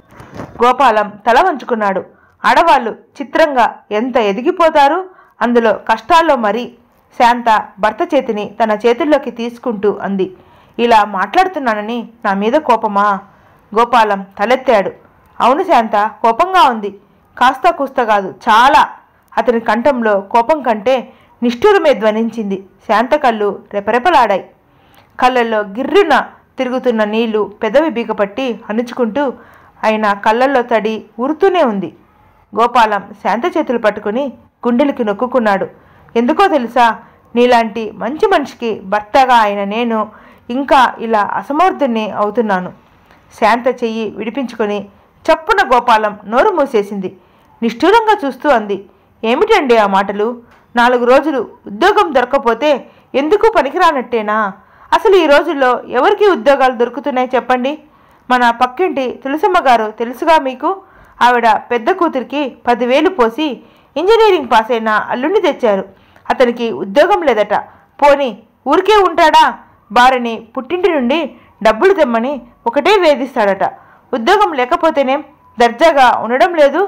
[SPEAKER 1] గోపాలం తల వంచుకున్నాడు ఆడవాళ్ళు చిత్రంగా ఎంత ఎదిగిపోతారు అందులో కష్టాల్లో మరీ శాంత భర్త చేతిని తన చేతుల్లోకి తీసుకుంటూ అంది ఇలా మాట్లాడుతున్నానని నా మీద కోపమా గోపాలం తలెత్తాడు అవును శాంత కోపంగా ఉంది కాస్త కూస్త కాదు చాలా అతని కంఠంలో కోపం కంటే నిష్ఠూరమే ధ్వనించింది శాంత కళ్ళు రెపరెపలాడాయి కళ్ళల్లో గిర్రున తిరుగుతున్న నీళ్లు పెదవి బీగపట్టి అణుచుకుంటూ ఆయన కళ్ళల్లో తడి ఊరుతూనే ఉంది గోపాలం శాంత చేతులు పట్టుకుని గుండెలకి నొక్కుకున్నాడు ఎందుకో తెలుసా నీలాంటి మంచి మనిషికి భర్తగా అయిన నేను ఇంకా ఇలా అసమర్థుణ్ణి అవుతున్నాను శాంత చెయ్యి విడిపించుకొని చప్పున గోపాలం నోరు మూసేసింది నిష్ఠూరంగా చూస్తూ అంది ఏమిటండి ఆ మాటలు నాలుగు రోజులు ఉద్యోగం దొరకపోతే ఎందుకు పనికిరానట్టేనా అసలు ఈ రోజుల్లో ఎవరికి ఉద్యోగాలు దొరుకుతున్నాయి చెప్పండి మన పక్కింటి తులసమ్మ గారు తెలుసుగా మీకు ఆవిడ పెద్ద కూతురికి పదివేలు పోసి ఇంజనీరింగ్ పాస్ అయిన అల్లుండి తెచ్చారు అతనికి ఉద్యోగం లేదట పోని ఊరికే ఉంటాడా భార్యని పుట్టింటి నుండి డబ్బులు తెమ్మని ఒకటే వేధిస్తాడట ఉద్యోగం లేకపోతేనేం దర్జాగా ఉండడం లేదు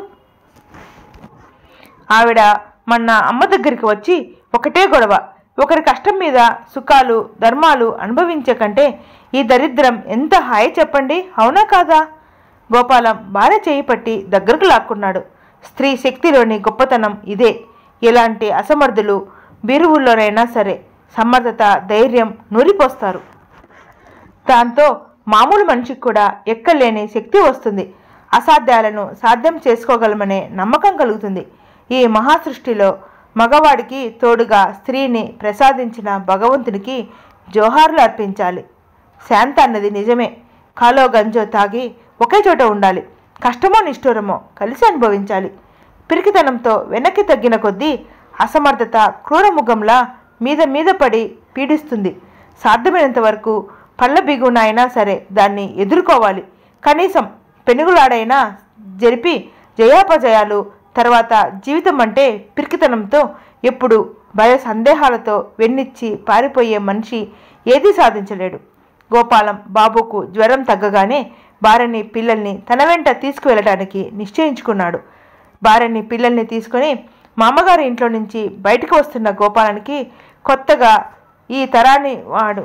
[SPEAKER 1] ఆవిడ మొన్న అమ్మ దగ్గరికి వచ్చి ఒకటే గొడవ ఒకరి కష్టం మీద సుఖాలు ధర్మాలు అనుభవించే కంటే ఈ దరిద్రం ఎంత హాయి చెప్పండి అవునా కాదా గోపాలం భార్య చేయి పట్టి దగ్గరకు లాక్కున్నాడు స్త్రీ శక్తిలోని గొప్పతనం ఇదే ఎలాంటి అసమర్థులు బిరువుల్లోనైనా సరే సమర్థత ధైర్యం నూరిపోస్తారు దాంతో మామూలు మనిషికి కూడా ఎక్కలేని శక్తి వస్తుంది అసాధ్యాలను సాధ్యం చేసుకోగలమనే నమ్మకం కలుగుతుంది ఈ మహాసృష్టిలో మగవాడికి తోడుగా స్త్రీని ప్రసాదించిన భగవంతునికి జోహార్లు అర్పించాలి శాంత అన్నది నిజమే కాలో గంజో తాగి ఒకే చోట ఉండాలి కష్టమో నిష్ఠూరమో కలిసి అనుభవించాలి పిరికితనంతో వెనక్కి తగ్గిన కొద్దీ అసమర్థత క్రూరముఖంలా మీద మీద పడి పీడిస్తుంది సాధ్యమైనంత వరకు పళ్ళ బిగున అయినా సరే దాన్ని ఎదుర్కోవాలి కనీసం పెనుగులాడైనా జరిపి జయాపజయాలు తర్వాత జీవితం అంటే పిరికితనంతో ఎప్పుడు భయ సందేహాలతో వెన్నిచ్చి పారిపోయే మనిషి ఏదీ సాధించలేడు గోపాలం బాబుకు జ్వరం తగ్గగానే భార్యని పిల్లల్ని తన వెంట తీసుకువెళ్ళటానికి నిశ్చయించుకున్నాడు భార్యని పిల్లల్ని తీసుకొని మామగారి ఇంట్లో నుంచి బయటకు వస్తున్న గోపాలానికి కొత్తగా ఈ తరాన్ని వాడు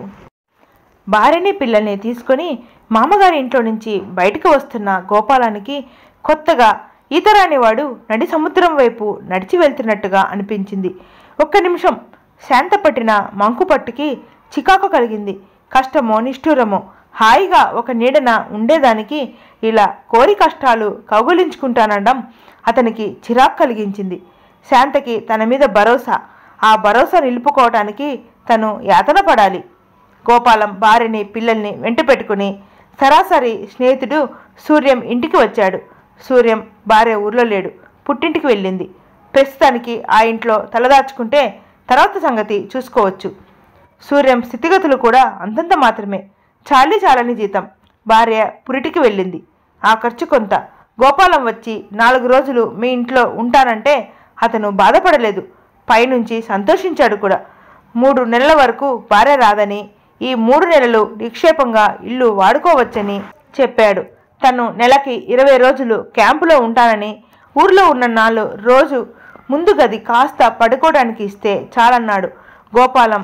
[SPEAKER 1] భార్యని పిల్లల్ని తీసుకొని మామగారి ఇంట్లో నుంచి బయటకు వస్తున్న గోపాలానికి కొత్తగా ఈతరాని వాడు నడి సముద్రం వైపు నడిచి వెళ్తున్నట్టుగా అనిపించింది ఒక్క నిమిషం శాంత పట్టిన మంకు పట్టుకి చికాకు కలిగింది కష్టమో నిష్ఠూరమో హాయిగా ఒక నీడన ఉండేదానికి ఇలా కోరి కష్టాలు కౌగులించుకుంటానడం అతనికి చిరాకు కలిగించింది శాంతకి తన మీద భరోసా ఆ భరోసా నిలుపుకోవటానికి తను యాతన పడాలి గోపాలం భార్యని పిల్లల్ని వెంట పెట్టుకుని సరాసరి స్నేహితుడు సూర్యం ఇంటికి వచ్చాడు సూర్యం భార్య ఊర్లో లేడు పుట్టింటికి వెళ్ళింది ప్రస్తుతానికి ఆ ఇంట్లో తలదాచుకుంటే తర్వాత సంగతి చూసుకోవచ్చు సూర్యం స్థితిగతులు కూడా అంతంత మాత్రమే చాలీ చాలని జీతం భార్య పురిటికి వెళ్ళింది ఆ ఖర్చు కొంత గోపాలం వచ్చి నాలుగు రోజులు మీ ఇంట్లో ఉంటానంటే అతను బాధపడలేదు పైనుంచి సంతోషించాడు కూడా మూడు నెలల వరకు భార్య రాదని ఈ మూడు నెలలు నిక్షేపంగా ఇల్లు వాడుకోవచ్చని చెప్పాడు తను నెలకి ఇరవై రోజులు క్యాంపులో ఉంటానని ఊర్లో ఉన్న నాలుగు రోజు ముందు గది కాస్త పడుకోవడానికి ఇస్తే చాలన్నాడు గోపాలం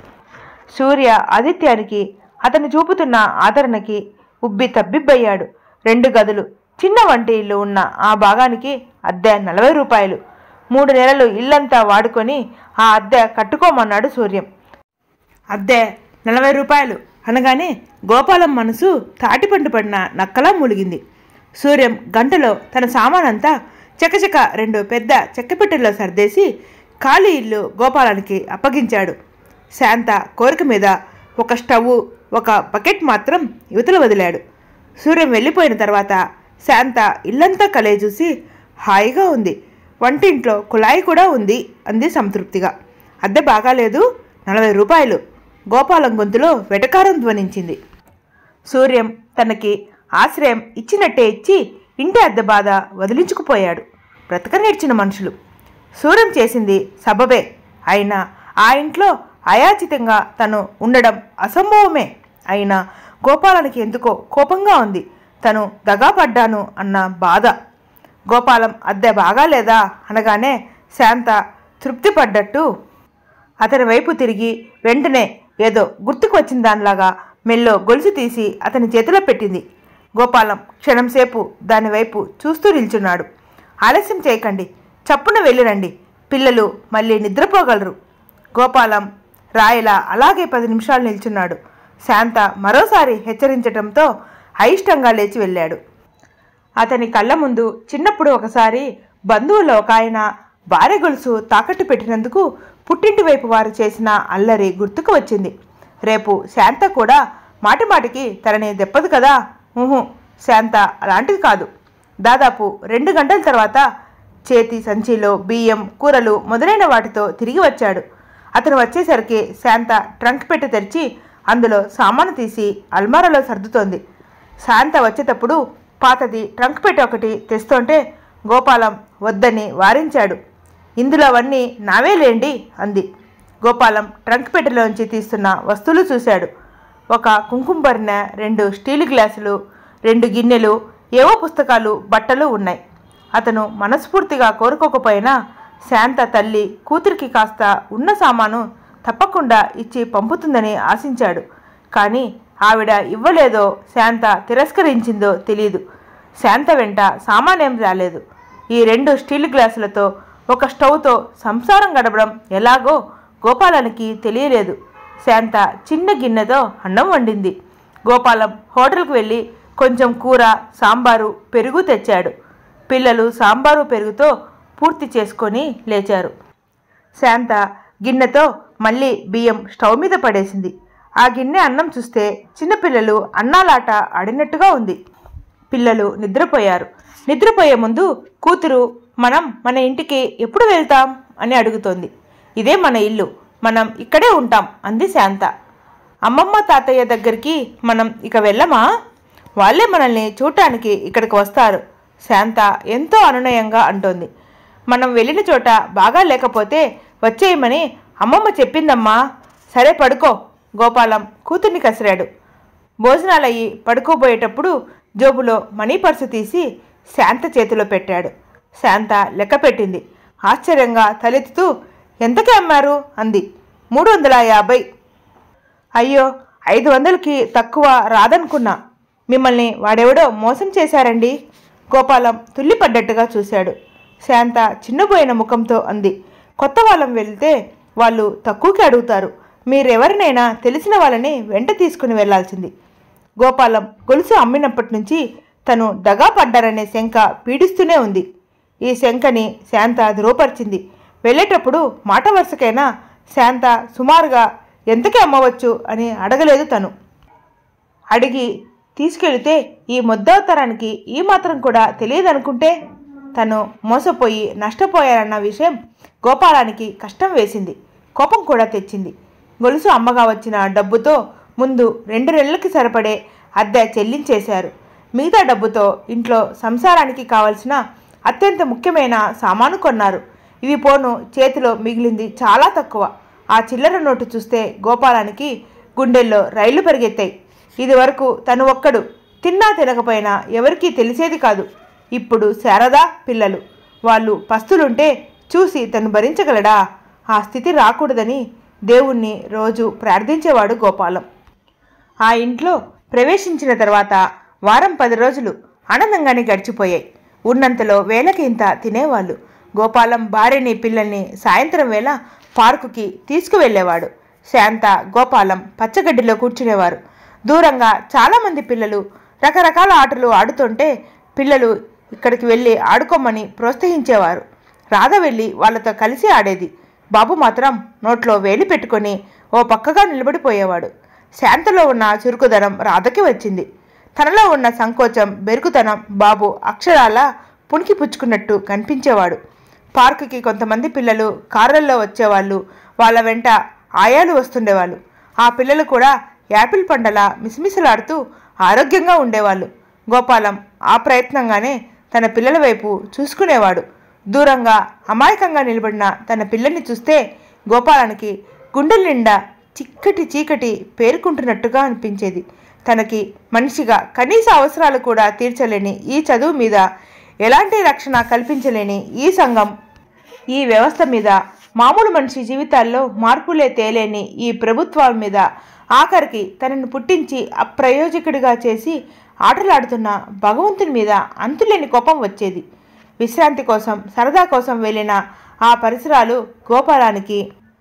[SPEAKER 1] సూర్య ఆదిత్యానికి అతను చూపుతున్న ఆదరణకి ఉబ్బి తబ్బిబ్బయ్యాడు రెండు గదులు చిన్న వంట ఇల్లు ఉన్న ఆ భాగానికి అద్దె నలభై రూపాయలు మూడు నెలలు ఇల్లంతా వాడుకొని ఆ అద్దె కట్టుకోమన్నాడు సూర్యం అద్దె నలభై రూపాయలు అనగానే గోపాలం మనసు తాటిపండు పడిన నక్కలా మూలిగింది సూర్యం గంటలో తన సామానంతా చకచక రెండు పెద్ద చెక్కపెట్టెల్లో సర్దేసి ఖాళీ ఇల్లు గోపాలానికి అప్పగించాడు శాంత కోరిక మీద ఒక స్టవ్ ఒక బకెట్ మాత్రం యువతలు వదిలాడు సూర్యం వెళ్ళిపోయిన తర్వాత శాంత ఇల్లంతా కలే చూసి హాయిగా ఉంది వంటింట్లో కుళాయి కూడా ఉంది అంది సంతృప్తిగా అద్దె బాగాలేదు నలభై రూపాయలు గోపాలం గొంతులో వెటకారం ధ్వనించింది సూర్యం తనకి ఆశ్రయం ఇచ్చినట్టే ఇచ్చి ఇంటి అద్దె బాధ వదిలించుకుపోయాడు బ్రతక నేర్చిన మనుషులు సూర్యం చేసింది సబబే అయినా ఆ ఇంట్లో అయాచితంగా తను ఉండడం అసంభవమే అయినా గోపాలానికి ఎందుకో కోపంగా ఉంది తను దగాపడ్డాను అన్న బాధ గోపాలం అద్దె బాగాలేదా అనగానే శాంత తృప్తి పడ్డట్టు అతని వైపు తిరిగి వెంటనే ఏదో గుర్తుకు వచ్చిన దానిలాగా మెల్లో గొలుసు తీసి అతని చేతిలో పెట్టింది గోపాలం క్షణంసేపు దాని వైపు చూస్తూ నిల్చున్నాడు ఆలస్యం చేయకండి చప్పున వెళ్ళిరండి పిల్లలు మళ్ళీ నిద్రపోగలరు గోపాలం రాయలా అలాగే పది నిమిషాలు నిల్చున్నాడు శాంత మరోసారి హెచ్చరించటంతో అయిష్టంగా లేచి వెళ్ళాడు అతని కళ్ళ ముందు చిన్నప్పుడు ఒకసారి బంధువులో ఒక ఆయన భార్య గొలుసు తాకట్టు పెట్టినందుకు పుట్టింటి వైపు వారు చేసిన అల్లరి గుర్తుకు వచ్చింది రేపు శాంత కూడా మాటి మాటికి తనని దెప్పదు కదా ఊహు శాంత అలాంటిది కాదు దాదాపు రెండు గంటల తర్వాత చేతి సంచిలో బియ్యం కూరలు మొదలైన వాటితో తిరిగి వచ్చాడు అతను వచ్చేసరికి శాంత ట్రంక్ పెట్టి తెరిచి అందులో సామాను తీసి అల్మారాలో సర్దుతోంది శాంత వచ్చేటప్పుడు పాతది ట్రంక్ పెట్టి ఒకటి తెస్తుంటే గోపాలం వద్దని వారించాడు ఇందులో అవన్నీ నావేలేండి అంది గోపాలం ట్రంక్ పెట్టెలోంచి తీస్తున్న వస్తువులు చూశాడు ఒక కుంకుమ భరిన రెండు స్టీల్ గ్లాసులు రెండు గిన్నెలు ఏవో పుస్తకాలు బట్టలు ఉన్నాయి అతను మనస్ఫూర్తిగా కోరుకోకపోయినా శాంత తల్లి కూతురికి కాస్త ఉన్న సామాను తప్పకుండా ఇచ్చి పంపుతుందని ఆశించాడు కానీ ఆవిడ ఇవ్వలేదో శాంత తిరస్కరించిందో తెలియదు శాంత వెంట సామానేం రాలేదు ఈ రెండు స్టీల్ గ్లాసులతో ఒక స్టవ్తో సంసారం గడపడం ఎలాగో గోపాలానికి తెలియలేదు శాంత చిన్న గిన్నెతో అన్నం వండింది గోపాలం హోటల్కు వెళ్ళి కొంచెం కూర సాంబారు పెరుగు తెచ్చాడు పిల్లలు సాంబారు పెరుగుతో పూర్తి చేసుకొని లేచారు శాంత గిన్నెతో మళ్ళీ బియ్యం స్టవ్ మీద పడేసింది ఆ గిన్నె అన్నం చూస్తే చిన్నపిల్లలు అన్నాలాట ఆడినట్టుగా ఉంది పిల్లలు నిద్రపోయారు నిద్రపోయే ముందు కూతురు మనం మన ఇంటికి ఎప్పుడు వెళ్తాం అని అడుగుతోంది ఇదే మన ఇల్లు మనం ఇక్కడే ఉంటాం అంది శాంత అమ్మమ్మ తాతయ్య దగ్గరికి మనం ఇక వెళ్ళమా వాళ్ళే మనల్ని చూడటానికి ఇక్కడికి వస్తారు శాంత ఎంతో అనునయంగా అంటోంది మనం వెళ్ళిన చోట బాగా లేకపోతే వచ్చేయమని అమ్మమ్మ చెప్పిందమ్మా సరే పడుకో గోపాలం కూతుర్ని కసిరాడు భోజనాలయ్యి పడుకోబోయేటప్పుడు జోబులో మనీ పర్సు తీసి శాంత చేతిలో పెట్టాడు శాంత లెక్క పెట్టింది ఆశ్చర్యంగా తలెత్తుతూ ఎంతకి అమ్మారు అంది మూడు వందల యాభై అయ్యో ఐదు వందలకి తక్కువ రాదనుకున్నా మిమ్మల్ని వాడెవడో మోసం చేశారండి గోపాలం తుల్లిపడ్డట్టుగా చూశాడు శాంత చిన్నబోయిన ముఖంతో అంది కొత్త వాళ్ళం వెళ్తే వాళ్ళు తక్కువకి అడుగుతారు మీరెవరినైనా తెలిసిన వాళ్ళని వెంట తీసుకుని వెళ్ళాల్సింది గోపాలం గొలుసు అమ్మినప్పటి నుంచి తను దగా పడ్డారనే శంక పీడిస్తూనే ఉంది ఈ శంకని శాంత ధృవపరిచింది వెళ్ళేటప్పుడు మాట వరుసకైనా శాంత సుమారుగా ఎంతకి అమ్మవచ్చు అని అడగలేదు తను అడిగి తీసుకెళితే ఈ ముద్దవతరానికి ఈ మాత్రం కూడా తెలియదనుకుంటే తను మోసపోయి నష్టపోయారన్న విషయం గోపాలానికి కష్టం వేసింది కోపం కూడా తెచ్చింది గొలుసు అమ్మగా వచ్చిన డబ్బుతో ముందు రెండు నెలలకి సరిపడే అద్దె చెల్లించేశారు మిగతా డబ్బుతో ఇంట్లో సంసారానికి కావలసిన అత్యంత ముఖ్యమైన సామాను కొన్నారు ఇవి పోను చేతిలో మిగిలింది చాలా తక్కువ ఆ చిల్లర నోటు చూస్తే గోపాలానికి గుండెల్లో రైళ్లు పరిగెత్తాయి ఇది వరకు తను ఒక్కడు తిన్నా తినకపోయినా ఎవరికీ తెలిసేది కాదు ఇప్పుడు శారదా పిల్లలు వాళ్ళు పస్తులుంటే చూసి తను భరించగలడా ఆ స్థితి రాకూడదని దేవుణ్ణి రోజు ప్రార్థించేవాడు గోపాలం ఆ ఇంట్లో ప్రవేశించిన తర్వాత వారం పది రోజులు ఆనందంగానే గడిచిపోయాయి ఉన్నంతలో వేలకి ఇంత తినేవాళ్ళు గోపాలం భార్యని పిల్లల్ని సాయంత్రం వేళ పార్కుకి తీసుకువెళ్ళేవాడు శాంత గోపాలం పచ్చగడ్డిలో కూర్చునేవారు దూరంగా చాలామంది పిల్లలు రకరకాల ఆటలు ఆడుతుంటే పిల్లలు ఇక్కడికి వెళ్ళి ఆడుకోమని ప్రోత్సహించేవారు రాధ వెళ్ళి వాళ్ళతో కలిసి ఆడేది బాబు మాత్రం నోట్లో వేలి పెట్టుకొని ఓ పక్కగా నిలబడిపోయేవాడు శాంతలో ఉన్న చురుకుదనం రాధకి వచ్చింది తనలో ఉన్న సంకోచం బెరుకుతనం బాబు అక్షరాల పుణికి పుచ్చుకున్నట్టు కనిపించేవాడు పార్కుకి కొంతమంది పిల్లలు కారులలో వచ్చేవాళ్ళు వాళ్ళ వెంట ఆయాలు వస్తుండేవాళ్ళు ఆ పిల్లలు కూడా యాపిల్ పండలా మిసమిసలాడుతూ ఆరోగ్యంగా ఉండేవాళ్ళు గోపాలం ఆ ప్రయత్నంగానే తన పిల్లల వైపు చూసుకునేవాడు దూరంగా అమాయకంగా నిలబడిన తన పిల్లల్ని చూస్తే గోపాలానికి గుండెల నిండా చిక్కటి చీకటి పేరుకుంటున్నట్టుగా అనిపించేది తనకి మనిషిగా కనీస అవసరాలు కూడా తీర్చలేని ఈ చదువు మీద ఎలాంటి రక్షణ కల్పించలేని ఈ సంఘం ఈ వ్యవస్థ మీద మామూలు మనిషి జీవితాల్లో మార్పులే తేలేని ఈ ప్రభుత్వాల మీద ఆఖరికి తనను పుట్టించి అప్రయోజకుడిగా చేసి ఆటలాడుతున్న భగవంతుని మీద అంతులేని కోపం వచ్చేది విశ్రాంతి కోసం సరదా కోసం వెళ్ళిన ఆ పరిసరాలు గోపాలానికి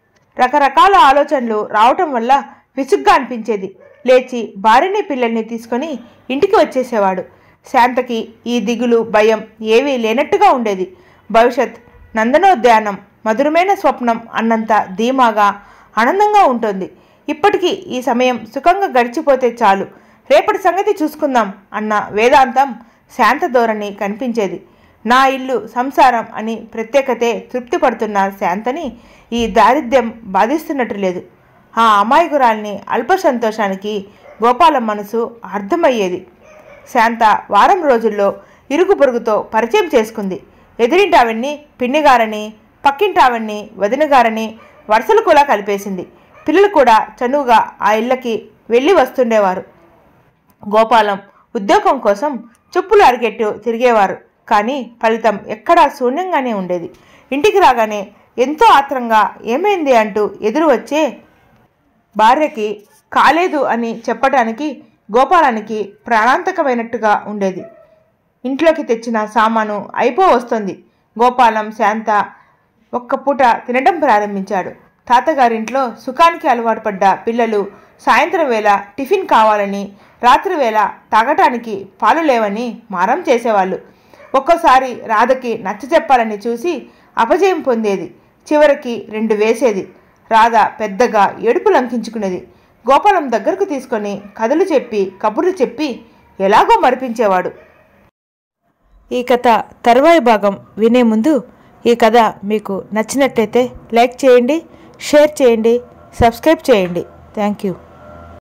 [SPEAKER 1] రకరకాల ఆలోచనలు రావటం వల్ల విసుగ్గా అనిపించేది లేచి భార్యని పిల్లల్ని తీసుకొని ఇంటికి వచ్చేసేవాడు శాంతకి ఈ దిగులు భయం ఏవీ లేనట్టుగా ఉండేది భవిష్యత్ నందనోద్యానం మధురమైన స్వప్నం అన్నంత ధీమాగా ఆనందంగా ఉంటుంది ఇప్పటికీ ఈ సమయం సుఖంగా గడిచిపోతే చాలు రేపటి సంగతి చూసుకుందాం అన్న వేదాంతం శాంత ధోరణి కనిపించేది నా ఇల్లు సంసారం అని ప్రత్యేకతే తృప్తి పడుతున్న శాంతని ఈ దారిద్ర్యం బాధిస్తున్నట్టు లేదు ఆ అమాయకురాల్ని అల్ప సంతోషానికి గోపాలం మనసు అర్థమయ్యేది శాంత వారం రోజుల్లో ఇరుగు పొరుగుతో పరిచయం చేసుకుంది ఎదిరింటావన్ని పిన్నిగారని పక్కింటావన్ని వదినగారని వరుసలు కూడా కలిపేసింది పిల్లలు కూడా చనువుగా ఆ ఇళ్ళకి వెళ్ళి వస్తుండేవారు గోపాలం ఉద్యోగం కోసం చెప్పులు అరిగెట్టు తిరిగేవారు కానీ ఫలితం ఎక్కడా శూన్యంగానే ఉండేది ఇంటికి రాగానే ఎంతో ఆత్రంగా ఏమైంది అంటూ ఎదురు వచ్చే భార్యకి కాలేదు అని చెప్పడానికి గోపాలానికి ప్రాణాంతకమైనట్టుగా ఉండేది ఇంట్లోకి తెచ్చిన సామాను అయిపో వస్తుంది గోపాలం శాంత ఒక్క పూట తినడం ప్రారంభించాడు తాతగారింట్లో సుఖానికి అలవాటు పడ్డ పిల్లలు సాయంత్రం వేళ టిఫిన్ కావాలని రాత్రి వేళ తాగటానికి పాలు లేవని మారం చేసేవాళ్ళు ఒక్కోసారి రాధకి నచ్చ చెప్పాలని చూసి అపజయం పొందేది చివరికి రెండు వేసేది రాధ పెద్దగా ఏడుపు లంకించుకునేది గోపాలం దగ్గరకు తీసుకొని కథలు చెప్పి కబుర్లు చెప్పి ఎలాగో మరిపించేవాడు ఈ కథ తర్వాయి భాగం వినే ముందు ఈ కథ మీకు నచ్చినట్లయితే లైక్ చేయండి షేర్ చేయండి సబ్స్క్రైబ్ చేయండి థ్యాంక్ యూ